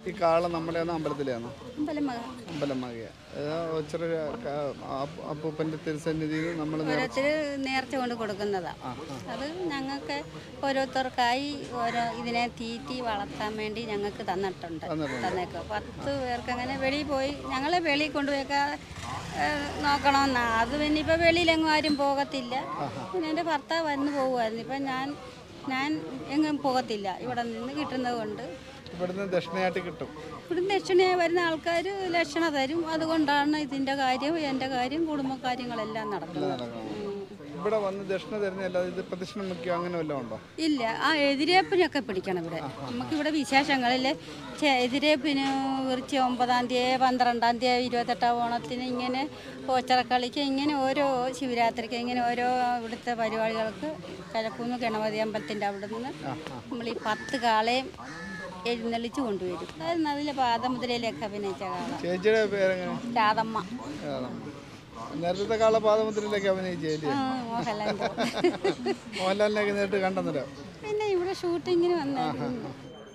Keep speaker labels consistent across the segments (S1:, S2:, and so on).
S1: ഈ കാള നമ്മുടെ അമ്പലത്തിലാണോ
S2: അമ്പലം മക
S1: അമ്പലം മകയ ഒച്ചറ അപ്പൂപ്പൻ്റെ തിരുസന്നിധിയിൽ നമ്മൾ
S2: ഓരോരുത്തർ നേർച്ച കൊണ്ട് കൊടുക്കുന്നതാ അത് ഞങ്ങൾക്ക് ഓരോരുത്തർക്കായി ഓരോ ഇതിനെ തീറ്റി വളർത്താൻ വേണ്ടി ഞങ്ങൾക്ക് തന്നിട്ടുണ്ട് തന്നേക്കും പത്ത് പേർക്ക് അങ്ങനെ വെളിയിൽ പോയി ഞങ്ങളെ വെളിയിൽ കൊണ്ടുപോയൊക്കെ നോക്കണമെന്നാ അത് പിന്നെ ഇപ്പം വെളിയിലെങ്ങും ആരും പോകത്തില്ല പിന്നെ എൻ്റെ ഭർത്താവ് വന്ന് പോകുമായിരുന്നു ഇപ്പം ഞാൻ ഞാൻ എങ്ങും പോകത്തില്ല ഇവിടെ നിന്ന് കിട്ടുന്നത് കൊണ്ട്
S1: ഇവിടുന്ന് ദക്ഷിണയായിട്ട് കിട്ടും
S2: ഇവിടെ ദക്ഷിണ വരുന്ന ആൾക്കാർ ലക്ഷണ തരും അതുകൊണ്ടാണ് ഇതിൻ്റെ കാര്യം എൻ്റെ കാര്യം കുടുംബകാര്യങ്ങളെല്ലാം നടക്കുന്നത് ഉം.
S1: ഇവിടെ വന്ന് ദക്ഷിണ തരുന്നതല്ലാതെ ഇത് പ്രദക്ഷിണം വയ്ക്കുക അങ്ങനെ വല്ലതും ഉണ്ടോ
S2: ഇല്ല ആ എതിരേപ്പിനൊക്കെ പിടിക്കണം ഇവിടെ നമുക്കിവിടെ വിശേഷങ്ങളിൽ ചെ- എതിരേപ്പിന് കുറിച്ച് ഒമ്പതാം തീയതി പന്ത്രണ്ടാം തീയതി ഇരുപത്തെട്ടാം ഓണത്തിന് ഇങ്ങനെ ഓച്ചറക്കളിക്ക് ഇങ്ങനെ ഓരോ ശിവരാത്രിക്ക് ഇങ്ങനെ ഓരോ ഇവിടുത്തെ പരിപാടികൾക്ക് കിഴക്കുന്ന് ഗണപതി അമ്പലത്തിൻ്റെ അവിടെ നിന്ന് നമ്മൾ ഈ പത്ത് കാളയും എഴുന്നള്ളിച്ച് കൊണ്ടുവരും അതായത് അതിലെ പാദമുദ്രയിലൊക്കെ അഭിനയിച്ച കാള
S1: ചേച്ചിയുടെ പേരെങ്ങനെ
S2: രാധമ്മ
S1: ഏതാണ്? നേരത്തെ കാള പാദമുദ്രയിലേക്ക് അഭിനയിച്ചേല്ലേ
S2: ആ, മോഹൻലാലിൻ്റെ
S1: മോഹൻലാലിനെയൊക്കെ നേരിട്ട് കണ്ടെന്നല്ലോ
S2: പിന്നെ ഇവിടെ ഷൂട്ടിങ്ങിന് വന്നായിരുന്നു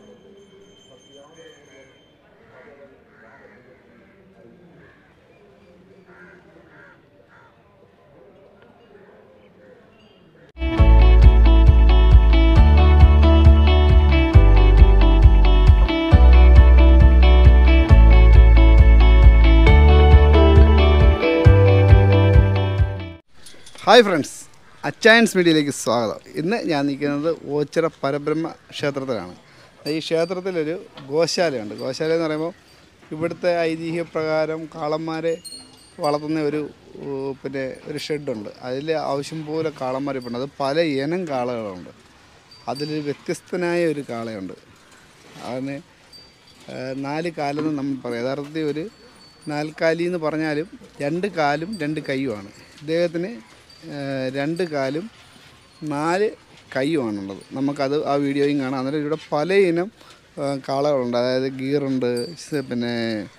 S1: ഹായ് ഫ്രണ്ട്സ് അച്ചായൻസ് മീഡിയയിലേക്ക് സ്വാഗതം ഇന്ന് ഞാൻ നിൽക്കുന്നത് ഓച്ചിറ പരബ്രഹ്മ ക്ഷേത്രത്തിലാണ് ഈ ക്ഷേത്രത്തിലൊരു ഗോശാലയുണ്ട് ഗോശാല എന്ന് പറയുമ്പോൾ ഇവിടുത്തെ ഐതിഹ്യപ്രകാരം കാളന്മാരെ വളർത്തുന്ന ഒരു ഊ, പിന്നെ ഒരു ഷെഡുണ്ട് അതിൽ ആവശ്യം പോലെ കാളന്മാർ ഇപ്പോൾ ഉണ്ട് അത് പല ഇനം കാളകളുണ്ട് അതിൽ വ്യത്യസ്തനായ ഒരു കാളയുണ്ട് അതിന് ഏഹ്, നാല് കാലെന്ന് നമ്മൾ പറയും യഥാർത്ഥത്തിൽ ഒരു നാൽക്കാലി എന്ന് പറഞ്ഞാലും രണ്ട് കാലും രണ്ട് കൈയുമാണ് ഇദ്ദേഹത്തിന് ഏഹ്, രണ്ട് കാലും നാല് കൈയുമാണുള്ളത് നമുക്കത് ആ വീഡിയോയും കാണാം അന്നേരം ഇവിടെ പല ഇനം ഏഹ്, കാളകളുണ്ട് അതായത് ഗീറുണ്ട് സ് പിന്നെ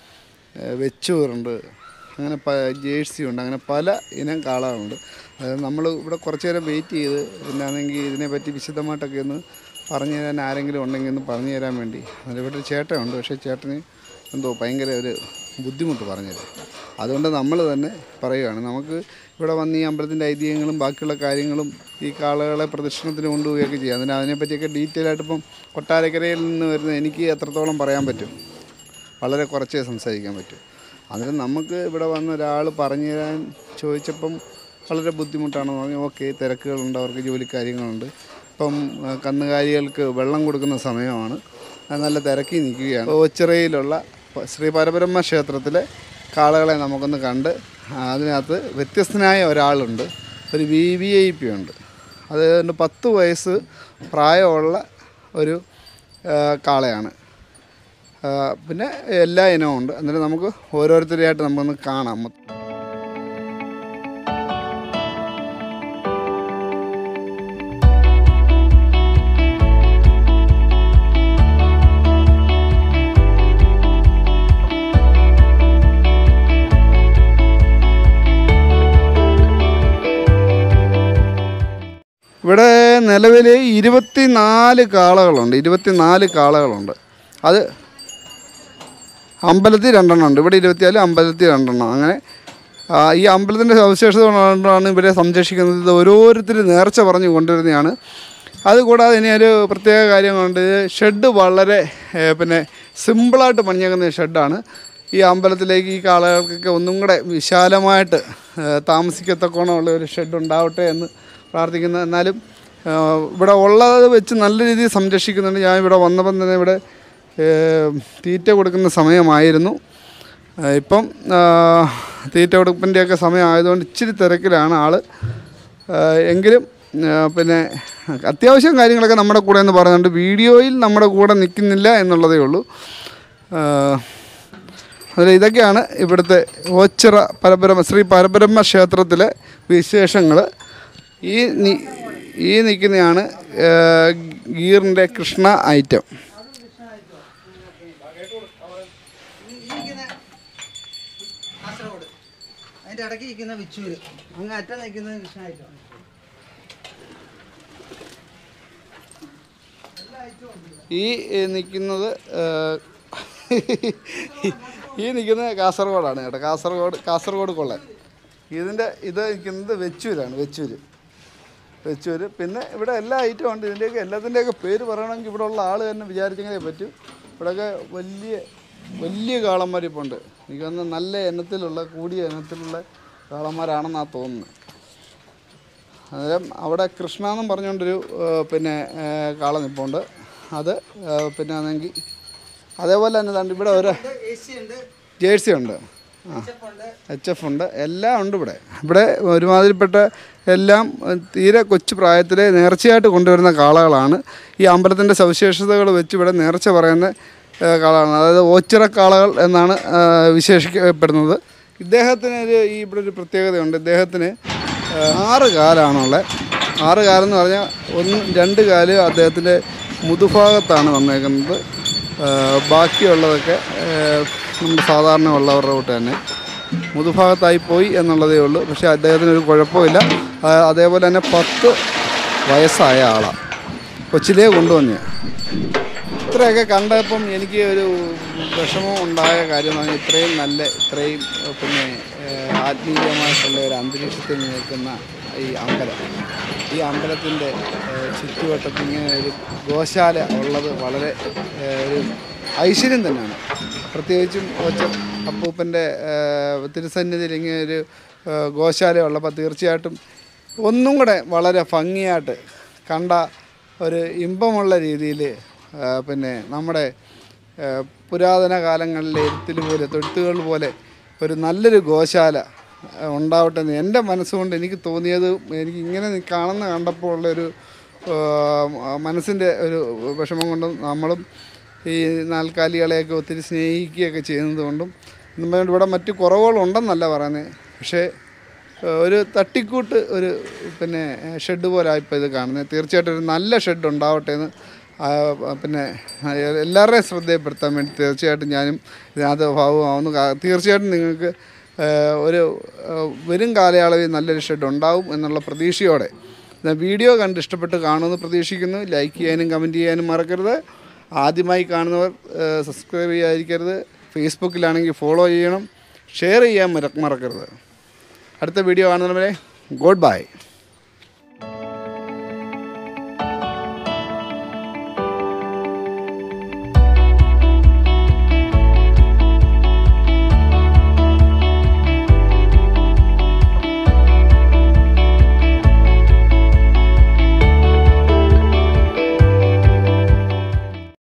S1: ഏഹ്, വെച്ചൂറുണ്ട് അങ്ങനെ പ ജേഴ്സി ഉണ്ട് അങ്ങനെ പല ഇനം കാളകളുണ്ട് അതായത് നമ്മൾ ഇവിടെ കുറച്ച് നേരം വെയിറ്റ് ചെയ്ത് പിന്നാണെങ്കിൽ ഇതിനെപ്പറ്റി വിശദമായിട്ടൊക്കെ ഒന്ന് പറഞ്ഞു തരാൻ ആരെങ്കിലും ഉണ്ടെങ്കിൽ ഒന്ന് പറഞ്ഞു തരാൻ വേണ്ടി അതിൽ ഇവിടെ ഒരു ചേട്ടനുണ്ട് പക്ഷേ ചേട്ടന് എന്തോ ഭയങ്കര ഒരു ബുദ്ധിമുട്ട് പറഞ്ഞുതരും അതുകൊണ്ട് നമ്മൾ തന്നെ പറയുകയാണ് നമുക്ക് ഇവിടെ വന്ന് ഈ അമ്പലത്തിൻ്റെ ഐതിഹ്യങ്ങളും ബാക്കിയുള്ള കാര്യങ്ങളും ഈ കാളകളെ പ്രദക്ഷിണത്തിന് കൊണ്ടുപോവുകയൊക്കെ ചെയ്യാം അതിന് അതിനെപ്പറ്റിയൊക്കെ ഡീറ്റെയിൽ ആയിട്ട് ഇപ്പം കൊട്ടാരക്കരയിൽ നിന്ന് വരുന്ന എനിക്ക് എത്രത്തോളം പറയാൻ പറ്റും വളരെ കുറച്ചേ സംസാരിക്കാൻ പറ്റും അന്നേരം നമുക്ക് ഇവിടെ വന്ന ഒരാൾ പറഞ്ഞു തരാൻ ചോദിച്ചപ്പം വളരെ ബുദ്ധിമുട്ടാണെന്ന് പറഞ്ഞു ഓക്കെ തിരക്കുകളുണ്ട് അവർക്ക് ജോലി കാര്യങ്ങളുണ്ട് ഇപ്പം ആ, കന്നുകാലികൾക്ക് വെള്ളം കൊടുക്കുന്ന സമയമാണ് അത് നല്ല തിരക്കി നിൽക്കുകയാണ് ഓച്ചിറയിലുള്ള പ- ശ്രീ പരബ്രഹ്മ ക്ഷേത്രത്തിലെ കാളകളെ നമുക്കൊന്ന് കണ്ട് ആ, അതിനകത്ത് വ്യത്യസ്തനായ ഒരാളുണ്ട് ഒരു വി വി ഐ പി ഉണ്ട് അത് പത്ത് വയസ്സ് പ്രായമുള്ള ഒരു ആ, കാളയാണ് ആ, പിന്നെ എല്ലാ ഇനവും ഉണ്ട് എന്നിട്ട് നമുക്ക് ഓരോരുത്തരെയായിട്ട് നമുക്കൊന്ന് കാണാം മൊത്തം. ഇവിടെ നിലവിൽ ഇരുപത്തിനാല് കാളകളുണ്ട് ഇരുപത്തിനാല് കാളകളുണ്ട് അത് അമ്പലത്തിൽ രണ്ടെണ്ണം ഉണ്ട് ഇവിടെ ഇരുപത്തിനാല് അമ്പലത്തിൽ രണ്ടെണ്ണം അങ്ങനെ ആ, ഈ അമ്പലത്തിൻ്റെ സവിശേഷത കൊണ്ടാണ് ഇവരെ സംരക്ഷിക്കുന്നത് ഇത് ഓരോരുത്തർ നേർച്ച പറഞ്ഞ് കൊണ്ടുവരുന്നതാണ് അതുകൂടാതെ ഇനി ഒരു പ്രത്യേക കാര്യങ്ങളുണ്ട് ഷെഡ് വളരെ ഏ, പിന്നെ സിമ്പിളായിട്ട് പണിഞ്ഞേക്കുന്ന ഷെഡാണ് ഈ അമ്പലത്തിലേക്ക് ഈ കാളകൾക്കൊക്കെ ഒന്നും കൂടെ വിശാലമായിട്ട് ഏ, താമസിക്കത്തക്കോണമുള്ള ഒരു ഷെഡ് ഉണ്ടാവട്ടെ എന്ന് പ്രാർത്ഥിക്കുന്നു എന്നാലും ആ, ഇവിടെ ഉള്ളത് വെച്ച് നല്ല രീതിയിൽ സംരക്ഷിക്കുന്നുണ്ട് ഞാൻ ഇവിടെ വന്നപ്പം തന്നെ ഇവിടെ ഏഹ് തീറ്റ കൊടുക്കുന്ന സമയമായിരുന്നു ഏഹ് ഇപ്പം ആഹ് തീറ്റ കൊടുപ്പിൻ്റെയൊക്കെ സമയം ആയതുകൊണ്ട് ഇച്ചിരി തിരക്കിലാണ് ആൾ എങ്കിലും ആഹ് പിന്നെ അത്യാവശ്യം കാര്യങ്ങളൊക്കെ നമ്മുടെ കൂടെ എന്ന് പറയുന്നുണ്ട് വീഡിയോയിൽ നമ്മുടെ കൂടെ നിൽക്കുന്നില്ല എന്നുള്ളതേ ഉള്ളൂ ആഹ് അതിൽ ഇതൊക്കെയാണ് ഇവിടുത്തെ ഓച്ചിറ പരബ്രഹ്മ ശ്രീ പരബ്രഹ്മ ക്ഷേത്രത്തിലെ വിശേഷങ്ങൾ ഈ നി- ഈ നിൽക്കുന്നതാണ് ഏഹ് ഗീറിൻ്റെ കൃഷ്ണ ഐറ്റം
S3: കാസർഗോഡ് അതിന്റെ ഇടയ്ക്ക് നിൽക്കുന്ന വിച്ചൂര് അങ്ങ് അറ്റം നിൽക്കുന്നത് കൃഷ്ണായിട്ടാണ്
S1: ഈ ഏഹ്, നിൽക്കുന്നത് ഏഹ്, ഈ നിൽക്കുന്നത് കാസർഗോഡാണ് കേട്ടോ കാസർഗോഡ് കാസർഗോഡ് കൊള്ളൻ ഇതിൻ്റെ ഇത് നിൽക്കുന്നത് വെച്ചൂരാണ് വെച്ചൂര് വെച്ചൂര് പിന്നെ ഇവിടെ എല്ലാ ഐറ്റവും ഉണ്ട് ഇതിൻ്റെയൊക്കെ എല്ലാത്തിൻ്റെയൊക്കെ പേര് പറയണമെങ്കിൽ ഇവിടെ ഉള്ള ആൾ തന്നെ വിചാരിച്ചെങ്കിലേ പറ്റും ഇവിടെയൊക്കെ വലിയ വലിയ കാളന്മാരിപ്പുണ്ട് എനിക്ക് തോന്നുന്നു നല്ല ഇനത്തിലുള്ള കൂടിയ ഇനത്തിലുള്ള കാളന്മാരാണെന്നാണ് തോന്നുന്നത് അന്നേരം അവിടെ കൃഷ്ണ എന്നും പറഞ്ഞുകൊണ്ടൊരു ഏഹ്, പിന്നെ ഏഹ്, കാള നിൽപ്പുണ്ട് അത് ഏഹ്, പിന്നെ ആണെങ്കിൽ അതേപോലെ തന്നെ ദാണ്ട് ഇവിടെ ഒരു
S3: എ സി ഉണ്ട്
S1: ജേഴ്സി ഉണ്ട് ആ
S3: ചെപ്പ് ഉണ്ട്
S1: എച്ച് എഫ് ഉണ്ട് എല്ലാം ഉണ്ട് ഇവിടെ ഇവിടെ ഒരുമാതിരിപ്പെട്ട എല്ലാം ഏഹ്, തീരെ കൊച്ചു പ്രായത്തിൽ നേർച്ചയായിട്ട് കൊണ്ടുവരുന്ന കാളകളാണ് ഈ അമ്പലത്തിൻ്റെ സവിശേഷതകൾ വെച്ച് ഇവിടെ നേർച്ച പറയുന്ന ഏഹ്, കാളകളാണ് അതായത് ഓച്ചിറ കാളകൾ എന്നാണ് ഏഹ്, വിശേഷിക്കപ്പെടുന്നത് ഇദ്ദേഹത്തിന് ഒരു ഈ ഇവിടെ ഒരു പ്രത്യേകതയുണ്ട് ഇദ്ദേഹത്തിന് ഏഹ്, ആറ് കാലാണുള്ളത് ആറ് കാലം എന്ന് പറഞ്ഞാൽ ഒന്ന് രണ്ട് കാല് അദ്ദേഹത്തിൻ്റെ മുതുഭാഗത്താണ് വന്നേക്കുന്നത് ഏഹ്, ബാക്കിയുള്ളതൊക്കെ ഏഹ്, നമ്മുടെ സാധാരണ ഉള്ളവരുടെ കൂട്ട് തന്നെ മുതുഭാഗത്തായി പോയി എന്നുള്ളതേ ഉള്ളൂ പക്ഷേ അദ്ദേഹത്തിന് ഒരു കുഴപ്പമില്ല ആ, അതേപോലെ തന്നെ പത്ത് വയസ്സായ ആളാണ് കൊച്ചിലേ കൊണ്ടുവന്നതാണ് ഇത്രയൊക്കെ കണ്ടപ്പം എനിക്ക് ഒരു വിഷമം ഉണ്ടായ കാര്യം എന്ന് പറഞ്ഞാൽ ഇത്രയും നല്ല ഇത്രയും ഏഹ്, പിന്നെ ഏഹ്, ആത്മീയമായിട്ടുള്ള ഒരു അന്തരീക്ഷത്തിൽ നിൽക്കുന്ന ഈ അമ്പലം ഈ അമ്പലത്തിൻ്റെ ഏഹ്, ചുറ്റുവട്ടത്തിൽ ഇങ്ങനെ ഒരു ഗോശാല ഉള്ളത് വളരെ ഏഹ്, ഒരു ഐശ്വര്യം തന്നെയാണ് പ്രത്യേകിച്ചും ഒച്ച അപ്പൂപ്പൻ്റെ ഏഹ്, തിരുസന്നിധിയിൽ ഇങ്ങനെ ഒരു ഏഹ്, ഗോശാല ഉള്ളപ്പോൾ തീർച്ചയായിട്ടും ഒന്നും കൂടെ വളരെ ഭംഗിയായിട്ട് കണ്ട ഒരു ഇമ്പമുള്ള രീതിയിൽ പിന്നെ നമ്മുടെ ആ, പുരാതന കാലങ്ങളിലെ എരുത്തിൽ പോലെ തൊഴുത്തുകൾ പോലെ ഒരു നല്ലൊരു ഗോശാല ആ, ഉണ്ടാവട്ടെ എന്ന് എൻ്റെ മനസ്സുകൊണ്ട് എനിക്ക് തോന്നിയത് എനിക്ക് ഇങ്ങനെ നി- കാണുന്ന കണ്ടപ്പോൾ ഉള്ളൊരു മനസ്സിൻ്റെ ഒരു വിഷമം കൊണ്ടും നമ്മളും ഈ നാൽക്കാലികളെയൊക്കെ ഒത്തിരി സ്നേഹിക്കുകയൊക്കെ ചെയ്യുന്നത് കൊണ്ടും നമ്മൾ ഇവിടെ മറ്റു കുറവുകളുണ്ടെന്നല്ല പറയുന്നത് പക്ഷേ ഏഹ് ഒരു തട്ടിക്കൂട്ട് ഒരു പിന്നെ ഷെഡ് പോലെ ഇപ്പോൾ ഇത് കാണുന്നത് തീർച്ചയായിട്ടും ഒരു നല്ല ഷെഡ് ഉണ്ടാവട്ടെ എന്ന് ആ, പിന്നെ എല്ലാവരുടെയും ശ്രദ്ധയപ്പെടുത്താൻ വേണ്ടി തീർച്ചയായിട്ടും ഞാനും ഇതിനകത്ത് ഭാഗമാവുന്നു കാ- തീർച്ചയായിട്ടും നിങ്ങൾക്ക് ഏഹ് ഒരു ഏഹ് വരും കാലയളവിൽ നല്ലൊരു ഷെഡ് ഉണ്ടാവും എന്നുള്ള പ്രതീക്ഷയോടെ ഞാൻ വീഡിയോ കണ്ട് ഇഷ്ടപ്പെട്ട് കാണുമെന്ന് പ്രതീക്ഷിക്കുന്നു ലൈക്ക് ചെയ്യാനും കമൻറ്റ് ചെയ്യാനും മറക്കരുത് ആദ്യമായി കാണുന്നവർ ഏഹ് സബ്സ്ക്രൈബ് ചെയ്യാതിരിക്കരുത് ഫേസ്ബുക്കിലാണെങ്കിൽ ഫോളോ ചെയ്യണം ഷെയർ ചെയ്യാൻ മറ- മറക്കരുത് അടുത്ത വീഡിയോ കാണുന്നവരെ ഗുഡ് ബൈ